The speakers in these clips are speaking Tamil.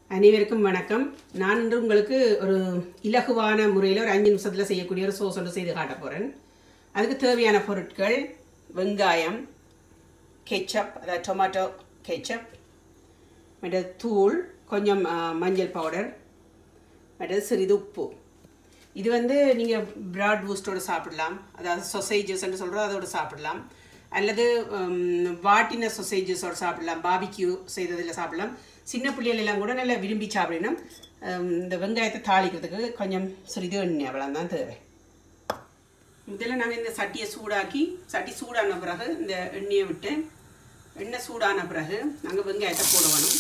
அனைவருக்கும் வணக்கம் நான் இன்று உங்களுக்கு ஒரு இலகுவான முறையில் ஒரு அஞ்சு நிமிஷத்தில் செய்யக்கூடிய ஒரு சோஸ் ஒன்று செய்து காட்ட போகிறேன் அதுக்கு தேவையான பொருட்கள் வெங்காயம் கெச்சப் அதாவது டொமேட்டோ கெச்சப் மற்றது தூள் கொஞ்சம் ஆ, மஞ்சள் பவுடர் மற்றது சிறிது உப்பு இது வந்து நீங்கள் பிராட் பூஸ்டோட சாப்பிடலாம் அதாவது சொசைஜஸ்ன்னு சொல்கிறோம் அதோட சாப்பிடலாம் அல்லது ம், வாட்டின சொசைஜஸோட சாப்பிடலாம் பாபிக்யூ செய்ததில் சாப்பிடலாம் சின்ன பிள்ளைகள் எல்லாம் கூட நல்லா விரும்பி சாப்பிடணும் ம், இந்த வெங்காயத்தை தாளிக்கிறதுக்கு கொஞ்சம் சிறிது எண்ணெய் அவ்வளோதான் தேவை முதல்ல நாங்கள் இந்த சட்டியை சூடாக்கி சட்டி சூடான பிறகு இந்த எண்ணெயை விட்டு எண்ணெய் சூடான பிறகு நாங்கள் வெங்காயத்தை போடணும்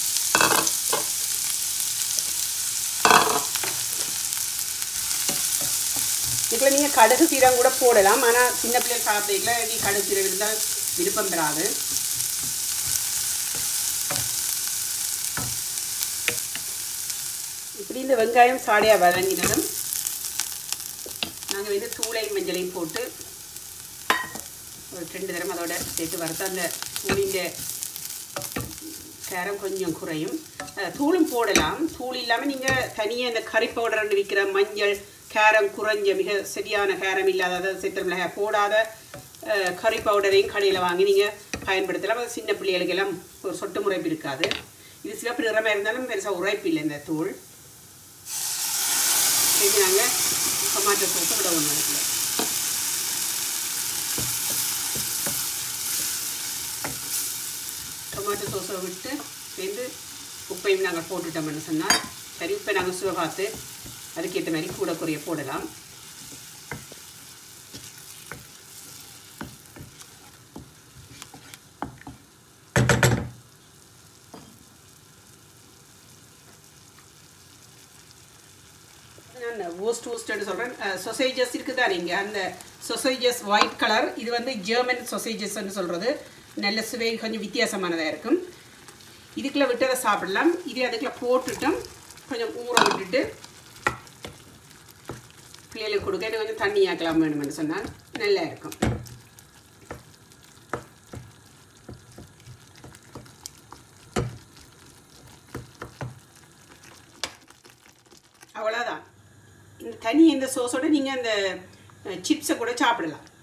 இப்போ நீங்கள் கடுகு சீரகம் கூட போடலாம் ஆனால் சின்ன பிள்ளைகள் சாப்பிடல நீ கடுகு சீரகம் இருந்தால் விருப்பம் பெறாது இப்படி இந்த வெங்காயம் சாடையாக வதங்கினதும் நாங்கள் வந்து தூளையும் மஞ்சளையும் போட்டு ஒரு ரெண்டு தரம் அதோட சேர்த்து வறுத்து அந்த தூளிൻ്റെ கேரம் கொஞ்சம் குறையும் அஹ், தூளும் போடலாம் தூள் இல்லாமல் நீங்கள் தனியாக இந்த கறி பவுடர்னு விற்கிற மஞ்சள் கேரம் குறைஞ்ச மிக சரியான கேரம் இல்லாத அதாவது சித்திர மிளகாய் போடாத அஹ், கறி பவுடரையும் கடையில் வாங்கி நீங்கள் பயன்படுத்தலாம் அது சின்ன பிள்ளைகளுக்கெல்லாம் ஒரு சொட்டு முறைப்பு இருக்காது இது சிவப்பு நிறமாக இருந்தாலும் பெருசாக உரைப்பு இல்லை இந்த தூள் இது நாங்கள் டொமாட்டோ சோஸை விட ஒன்று இருக்குல்ல டொமாட்டோ சோஸை விட்டு சேர்ந்து உப்பையும் நாங்கள் போட்டுட்டோம்னு சொன்னால் சரி உப்பை நாங்கள் சுவை பார்த்து அதுக்கேற்ற மாதிரி கூட குறைய போடலாம் நான் ஓஸ்ட் ஓஸ்ட்னு சொல்கிறேன் சொசைஜஸ் இருக்குது தானே இங்கே அந்த சொசைஜஸ் ஒயிட் கலர் இது வந்து ஜெர்மன் சொசைஜஸ்ன்னு சொல்கிறது நல்ல சுவை கொஞ்சம் வித்தியாசமானதாக இருக்கும் இதுக்குள்ளே விட்டு அதை சாப்பிடலாம் இது அதுக்குள்ளே போட்டுட்டும் கொஞ்சம் ஊற விட்டுட்டு பிள்ளைகளுக்கு கொடுக்க இன்னும் கொஞ்சம் தண்ணி ஆக்கலாம் வேணும்னு சொன்னால் நல்லா இருக்கும் அவ்வளோதான் இந்த தனி இந்த சோஸோட நீங்கள் அந்த சிப்ஸை கூட சாப்பிடலாம்